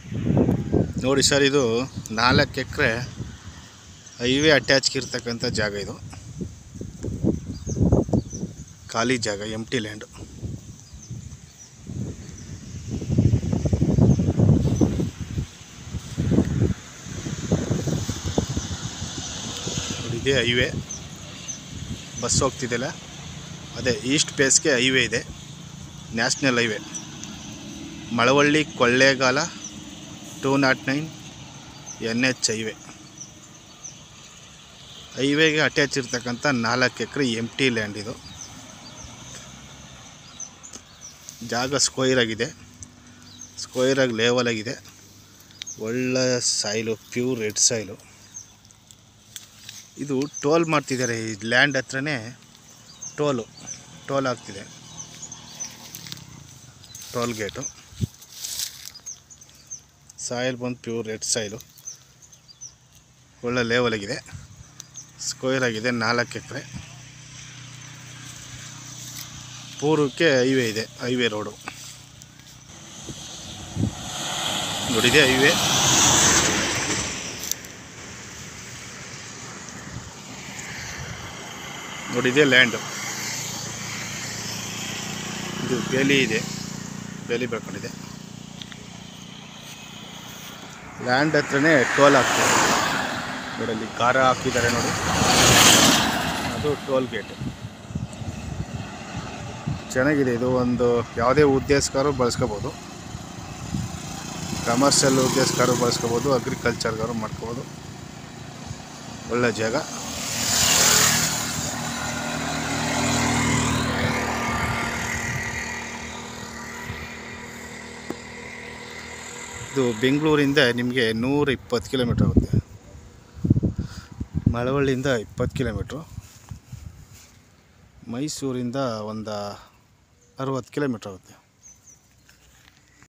ನೋಡಿ ಸರ್ ಇದು ನಾಲ್ಕು ಎಕರೆ ಹೈವೇ ಅಟ್ಯಾಚ್ಗೆ ಇರ್ತಕ್ಕಂಥ ಜಾಗ ಇದು ಖಾಲಿ ಜಾಗ ಎಮ್ ಟಿ ಲ್ಯಾಂಡು ನೋಡಿ ಇದೇ ಹೈವೇ ಬಸ್ ಹೋಗ್ತಿದೆಯಲ್ಲ ಅದೇ ಈಸ್ಟ್ ಫೇಸ್ಗೆ ಹೈವೇ ಇದೆ national highway Malavalli Kollegal two naught nine N H highway ಹೈವೇಗೆ ಅಟ್ಯಾಚ್ ಇರ್ತಕ್ಕಂಥ ನಾಲ್ಕು ಎಕರೆ ಎಮ್ ಟಿ ಲ್ಯಾಂಡ್ ಇದು ಜಾಗ ಸ್ಕ್ವೈರ್ ಆಗಿದೆ ಸ್ಕ್ವೈರ್ ಆಗಿ ಲೇವಲ್ ಆಗಿದೆ ಒಳ್ಳೆ ಸಾಯಿಲು ಪ್ಯೂರ್ ರೆಡ್ ಸಾಯಿಲು ಇದು ಟೋಲ್ ಮಾಡ್ತಿದ್ದಾರೆ ಈ ಲ್ಯಾಂಡ್ ಹತ್ರನೇ ಟೋಲು ಟೋಲ್ ಆಗ್ತಿದೆ ಟೋಲ್ ಗೇಟು ಸಾಯಿಲ್ ಬಂದು ಪ್ಯೂರ್ ರೆಡ್ ಸಾಯಿಲು ಒಳ್ಳೆ ಲೇವಲ್ ಆಗಿದೆ ಸ್ಕ್ವೇರ್ ಆಗಿದೆ ನಾಲ್ಕು ಎಕರೆ ಪೂರ್ವಕ್ಕೆ ಹೈವೇ ಇದೆ ಹೈವೇ ರೋಡು ನೋಡಿದೆ ಹೈವೇ ನೋಡಿದೆ ಲ್ಯಾಂಡು ಇದು ಬೇಲಿ ಇದೆ ಬೇಲಿ ಬೆಳ್ಕೊಂಡಿದೆ ಲ್ಯಾಂಡ್ ಹತ್ರನೇ ಟೋಲ್ ಹಾಕ್ತಾರೆ ನೋಡಿ ಅಲ್ಲಿ ಕಾರ ಹಾಕಿದ್ದಾರೆ ನೋಡಿ ಅದು ಟೋಲ್ ಗೇಟ್ ಚೆನ್ನಾಗಿದೆ ಇದು ಒಂದು ಯಾವುದೇ ಉದ್ದೇಶಕ್ಕಾದ್ರೂ ಬಳಸ್ಕೋಬೋದು ಕಮರ್ಷಿಯಲ್ ಉದ್ದೇಶಕ್ಕಾದ್ರೂ ಬಳಸ್ಕೋಬೋದು ಅಗ್ರಿಕಲ್ಚರ್ಗಾದ್ರು ಮಾಡ್ಕೋಬೋದು ಒಳ್ಳೆ ಜಾಗ ಇದು ಬೆಂಗಳೂರಿಂದ ನಿಮಗೆ ನೂರ ಇಪ್ಪತ್ತು ಕಿಲೋಮೀಟ್ರ್ ಆಗುತ್ತೆ ಮಳವಳ್ಳಿಯಿಂದ ಇಪ್ಪತ್ತು ಕಿಲೋಮೀಟ್ರು ಮೈಸೂರಿಂದ ಒಂದು ಅರುವತ್ತು ಕಿಲೋಮೀಟ್ರ್ ಆಗುತ್ತೆ